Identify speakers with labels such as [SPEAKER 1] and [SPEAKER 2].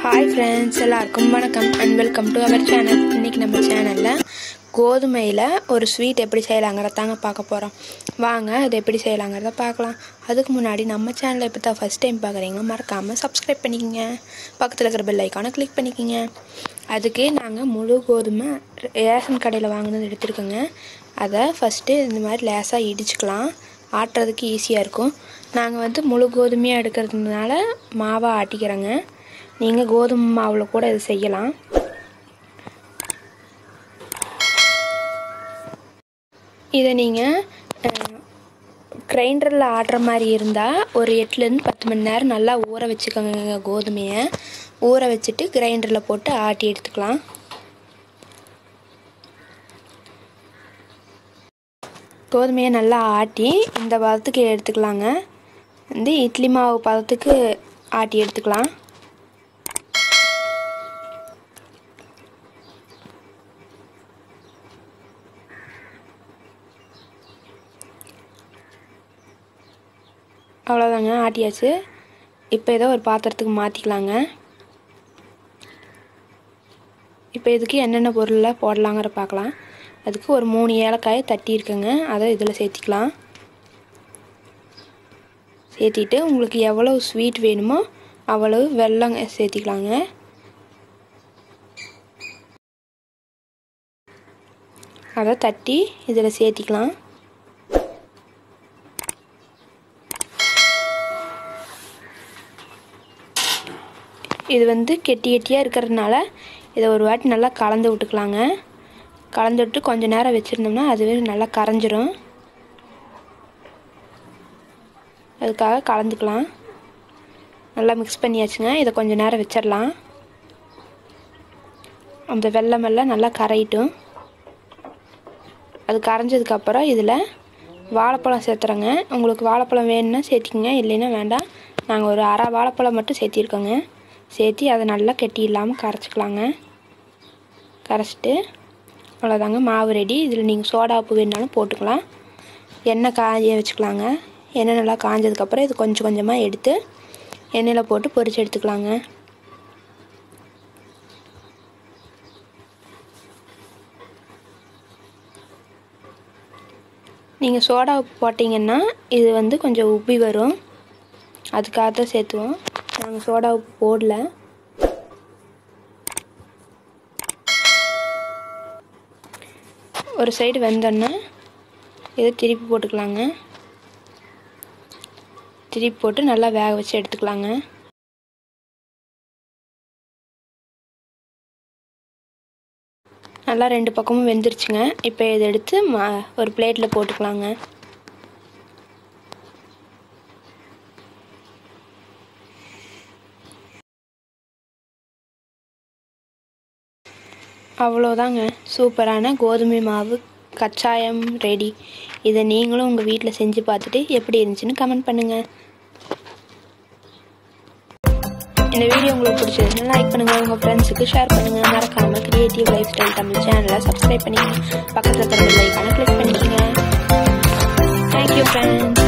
[SPEAKER 1] hi friends எல்லாருக்கும் வணக்கம் and welcome to our channel இன்றைக்கி நம்ம சேனலில் கோதுமையில் ஒரு ஸ்வீட் எப்படி செய்யலாங்கிறத தாங்க பார்க்க போகிறோம் வாங்க அது எப்படி செய்யலாங்கிறத பார்க்கலாம் அதுக்கு முன்னாடி நம்ம சேனலை இப்போ தான் ஃபஸ்ட் டைம் பார்க்குறீங்க மறக்காமல் சப்ஸ்கிரைப் பண்ணிக்கோங்க பக்கத்தில் இருக்கிற பெல் ஐக்கானை கிளிக் பண்ணிக்கோங்க அதுக்கு நாங்கள் முழு கோதுமை ரேஷன் கடையில் வாங்கினது எடுத்துருக்கோங்க அதை ஃபஸ்ட்டு இந்த மாதிரி லேசாக இடிச்சுக்கலாம் ஆட்டுறதுக்கு ஈஸியாக இருக்கும் நாங்கள் வந்து முழு கோதுமையாக எடுக்கிறதுனால மாவாக ஆட்டிக்கிறோங்க நீங்கள் கோதுமை மாவில் கூட இது செய்யலாம் இதை நீங்கள் கிரைண்டரில் ஆடுற மாதிரி இருந்தால் ஒரு எட்டுலேருந்து பத்து மணி நேரம் நல்லா ஊற வச்சுக்கோங்க கோதுமையை ஊற வச்சுட்டு கிரைண்டரில் போட்டு ஆட்டி எடுத்துக்கலாம் கோதுமையை நல்லா ஆட்டி இந்த பதத்துக்கு எடுத்துக்கலாங்க வந்து இட்லி மாவு பதத்துக்கு ஆட்டி எடுத்துக்கலாம் அவ்வளோதாங்க ஆட்டியாச்சு இப்போ ஏதோ ஒரு பாத்திரத்துக்கு மாற்றிக்கலாங்க இப்போ இதுக்கு என்னென்ன பொருளில் போடலாங்கிற பார்க்கலாம் அதுக்கு ஒரு மூணு ஏலக்காயை தட்டி இருக்குங்க அதை இதில் சேர்த்திக்கலாம் சேர்த்திட்டு உங்களுக்கு எவ்வளோ ஸ்வீட் வேணுமோ அவ்வளவு வெல்லம் சேர்த்திக்கலாங்க அதை தட்டி இதில் சேர்த்திக்கலாம் இது வந்து கெட்டி கெட்டியாக இருக்கிறதுனால இதை ஒரு வாட்டி நல்லா கலந்து விட்டுக்கலாங்க கலந்து விட்டு கொஞ்சம் நேரம் வச்சுருந்தோம்னா அதுவே நல்லா கரைஞ்சிரும் அதுக்காக கலந்துக்கலாம் நல்லா மிக்ஸ் பண்ணியாச்சுங்க இதை கொஞ்சம் நேரம் வச்சிடலாம் அந்த வெள்ளமெல்லாம் நல்லா கரையிட்டும் அது கரைஞ்சதுக்கப்புறம் இதில் வாழைப்பழம் சேர்த்துறேங்க உங்களுக்கு வாழைப்பழம் வேணும்னா சேர்த்திக்கங்க இல்லைன்னா வேண்டாம் நாங்கள் ஒரு அரை வாழைப்பழம் மட்டும் சேர்த்திருக்கோங்க சேர்த்தி அதை நல்லா கெட்டி இல்லாமல் கரைச்சிக்கலாங்க கரைச்சிட்டு அவ்வளோதாங்க மாவு ரெடி இதில் நீங்கள் சோடா உப்பு வேணுனாலும் போட்டுக்கலாம் எண்ணெய் காய வச்சுக்கலாங்க எண்ணெய் நல்லா காஞ்சதுக்கப்புறம் இது கொஞ்சம் கொஞ்சமாக எடுத்து எண்ணெயில் போட்டு பொரிச்சு எடுத்துக்கலாங்க நீங்கள் சோடா உப்பு போட்டிங்கன்னா இது வந்து கொஞ்சம் உப்பி வரும் அதுக்காக தான் சேர்த்துவோம் நாங்கள் சோடா உப்பு போடல ஒரு சைடு வெந்தோன்னா இதை திருப்பி போட்டுக்கலாங்க திருப்பி போட்டு நல்லா வேக வச்சு எடுத்துக்கலாங்க நல்லா ரெண்டு பக்கமும் வெந்துருச்சுங்க இப்போ இதை எடுத்து மா ஒரு பிளேட்டில் போட்டுக்கலாங்க அவ்வளோதாங்க சூப்பரான கோதுமை மாவு கச்சாயம் ரெடி இதை நீங்களும் உங்கள் வீட்டில் செஞ்சு பார்த்துட்டு எப்படி இருந்துச்சுன்னு கமெண்ட் பண்ணுங்கள் இந்த வீடியோ உங்களுக்கு பிடிச்சதுன்னா லைக் பண்ணுங்கள் உங்கள் ஃப்ரெண்ட்ஸுக்கு ஷேர் பண்ணுங்கள் மறக்காமல் கிரியேட்டிவ் லைஃப் ஸ்டைல் தமிழ் சேனலை சப்ஸ்கிரைப் பண்ணிக்கங்க பக்கத்தில் இருக்கிற லைக்கான கிளிக் பண்ணிக்கோங்க தேங்க்யூ ஃப்ரெண்ட்ஸ்